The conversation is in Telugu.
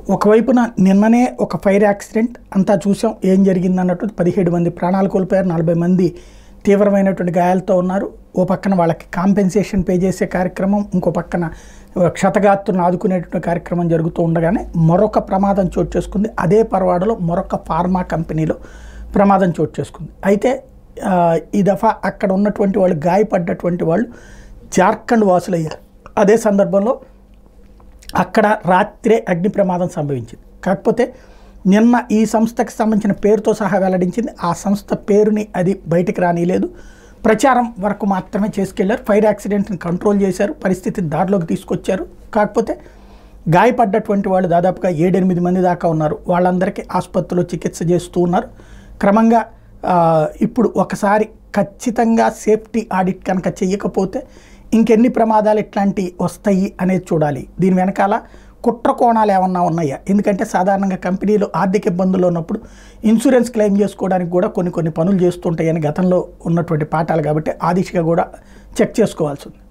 ఒకవైపున నిన్ననే ఒక ఫైర్ యాక్సిడెంట్ అంతా చూసాం ఏం జరిగింది అన్నట్టు పదిహేడు మంది ప్రాణాలు కోల్పోయారు నలభై మంది తీవ్రమైనటువంటి గాయాలతో ఉన్నారు ఓ పక్కన వాళ్ళకి కాంపెన్సేషన్ పే చేసే కార్యక్రమం ఇంకో పక్కన క్షతగాత్రులను ఆదుకునేటువంటి కార్యక్రమం జరుగుతూ ఉండగానే మరొక ప్రమాదం చోటు చేసుకుంది అదే పరవాడలో మరొక ఫార్మా కంపెనీలో ప్రమాదం చోటు చేసుకుంది అయితే ఆ, ఈ దఫా అక్కడ ఉన్నటువంటి వాళ్ళు గాయపడ్డటువంటి వాళ్ళు జార్ఖండ్ వాసులయ్యారు అదే సందర్భంలో అక్కడ రాత్రే అగ్ని ప్రమాదం సంభవించింది కాకపోతే నిన్న ఈ సంస్థకి సంబంధించిన పేరుతో సహా వెల్లడించింది ఆ సంస్థ పేరుని అది బయటికి రానిలేదు ప్రచారం వరకు మాత్రమే చేసుకెళ్లారు ఫైర్ యాక్సిడెంట్ని కంట్రోల్ చేశారు పరిస్థితిని దారిలోకి తీసుకొచ్చారు కాకపోతే గాయపడ్డటువంటి వాళ్ళు దాదాపుగా ఏడెనిమిది మంది దాకా ఉన్నారు వాళ్ళందరికీ ఆసుపత్రిలో చికిత్స చేస్తూ ఉన్నారు క్రమంగా ఆ, ఇప్పుడు ఒకసారి ఖచ్చితంగా సేఫ్టీ ఆడిట్ కనుక చెయ్యకపోతే ఇంకెన్ని ప్రమాదాలు ఇట్లాంటివి వస్తాయి అనేది చూడాలి దీని వెనకాల కుట్ర కోణాలు ఏమన్నా ఉన్నాయా ఎందుకంటే సాధారణంగా కంపెనీలు ఆర్థిక ఇబ్బందుల్లో ఉన్నప్పుడు ఇన్సూరెన్స్ క్లెయిమ్ చేసుకోవడానికి కూడా కొన్ని కొన్ని పనులు చేస్తుంటాయని గతంలో ఉన్నటువంటి పాఠాలు కాబట్టి ఆ దిశగా కూడా చెక్ చేసుకోవాల్సి ఉంది